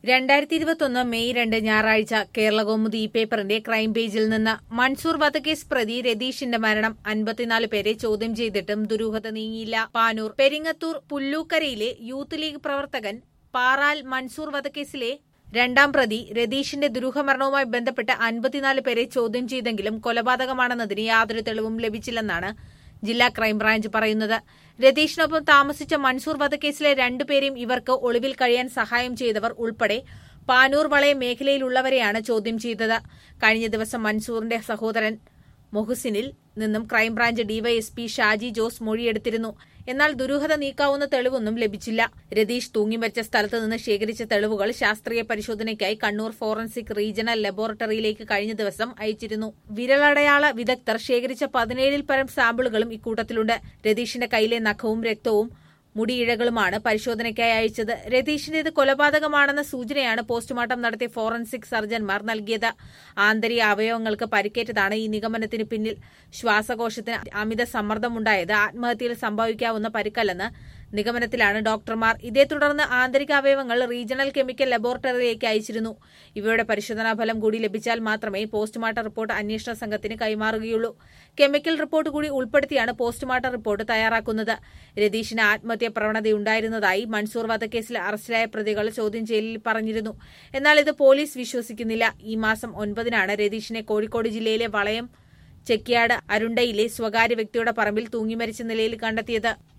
രണ്ടായിരത്തി ഇരുപത്തൊന്ന് മെയ് രണ്ട് ഞായറാഴ്ച കേരളകൗമുദി ഈ പേപ്പറിന്റെ ക്രൈം പേജിൽ നിന്ന് മൻസൂർ വധക്കേസ് പ്രതി രതീഷിന്റെ മരണം അൻപത്തിനാല് പേരെ ചോദ്യം ചെയ്തിട്ടും ദുരൂഹത നീങ്ങിയില്ല പാനൂർ പെരിങ്ങത്തൂർ പുല്ലൂക്കരയിലെ യൂത്ത് ലീഗ് പ്രവർത്തകൻ പാറാൽ മൻസൂർ വധക്കേസിലെ രണ്ടാം പ്രതി രതീഷിന്റെ ദുരൂഹമരണവുമായി ബന്ധപ്പെട്ട് അൻപത്തിനാല് പേരെ ചോദ്യം ചെയ്തെങ്കിലും കൊലപാതകമാണെന്നതിന് യാതൊരു തെളിവും ലഭിച്ചില്ലെന്നാണ് ജില്ലാ ക്രൈംബ്രാഞ്ച് പറയുന്നത് രതീഷിനൊപ്പം താമസിച്ച മൻസൂർ വധക്കേസിലെ രണ്ടുപേരെയും ഇവർക്ക് ഒളിവിൽ കഴിയാൻ സഹായം ചെയ്തവർ ഉൾപ്പെടെ പാനൂർ വളയ മേഖലയിലുള്ളവരെയാണ് ചോദ്യം ചെയ്തത് കഴിഞ്ഞ ദിവസം മൻസൂറിന്റെ സഹോദരൻ മൊഹസിനിൽ നിന്നും ക്രൈംബ്രാഞ്ച് ഡിവൈഎസ്പി ഷാജി ജോസ് മൊഴിയെടുത്തിരുന്നു എന്നാൽ ദുരൂഹത നീക്കാവുന്ന തെളിവൊന്നും ലഭിച്ചില്ല രതീഷ് തൂങ്ങിമരിച്ച സ്ഥലത്ത് നിന്ന് ശേഖരിച്ച തെളിവുകൾ ശാസ്ത്രീയ പരിശോധനയ്ക്കായി കണ്ണൂർ ഫോറൻസിക് റീജിയണൽ ലബോറട്ടറിയിലേക്ക് കഴിഞ്ഞ ദിവസം അയച്ചിരുന്നു വിരലടയാള വിദഗ്ധർ ശേഖരിച്ച പതിനേഴിൽ പരം സാമ്പിളുകളും ഇക്കൂട്ടത്തിലുണ്ട് രതീഷിന്റെ കയ്യിലെ നഖവും രക്തവും മുടിയിഴകളുമാണ് പരിശോധനയ്ക്കായി അയച്ചത് രതീഷിന്റേത് കൊലപാതകമാണെന്ന സൂചനയാണ് പോസ്റ്റ്മോർട്ടം നടത്തിയ ഫോറൻസിക് സർജൻമാർ നൽകിയത് ആന്തരിക അവയവങ്ങൾക്ക് പരിക്കേറ്റതാണ് ഈ നിഗമനത്തിന് പിന്നിൽ ശ്വാസകോശത്തിന് അമിത സമ്മർദ്ദമുണ്ടായത് ആത്മഹത്യയിൽ സംഭവിക്കാവുന്ന പരിക്കല്ലെന്ന് നിഗമനത്തിലാണ് ഡോക്ടർമാർ ഇതേ തുടർന്ന് ആന്തരിക അവയവങ്ങൾ റീജിയണൽ കെമിക്കൽ ലബോറട്ടറിയിലേക്ക് അയച്ചിരുന്നു ഇവയുടെ പരിശോധനാ ഫലം കൂടി ലഭിച്ചാൽ മാത്രമേ പോസ്റ്റ്മോർട്ടം റിപ്പോർട്ട് അന്വേഷണ സംഘത്തിന് കൈമാറുകയുള്ളൂ കെമിക്കൽ റിപ്പോർട്ട് കൂടി ഉൾപ്പെടുത്തിയാണ് പോസ്റ്റ്മോർട്ടം റിപ്പോർട്ട് തയ്യാറാക്കുന്നത് രതീഷിന് ആത്മഹത്യാ പ്രവണതയുണ്ടായിരുന്നതായി മൻസൂർ വധക്കേസിൽ അറസ്റ്റിലായ പ്രതികൾ ചോദ്യം ചെയ്യലിൽ പറഞ്ഞിരുന്നു എന്നാൽ ഇത് പോലീസ് വിശ്വസിക്കുന്നില്ല ഈ മാസം ഒൻപതിനാണ് രതീഷിനെ കോഴിക്കോട് ജില്ലയിലെ വളയം ചെക്കിയാട് അരുണ്ടയിലെ സ്വകാര്യ വ്യക്തിയുടെ പറമ്പിൽ തൂങ്ങിമരിച്ച നിലയിൽ കണ്ടെത്തിയത്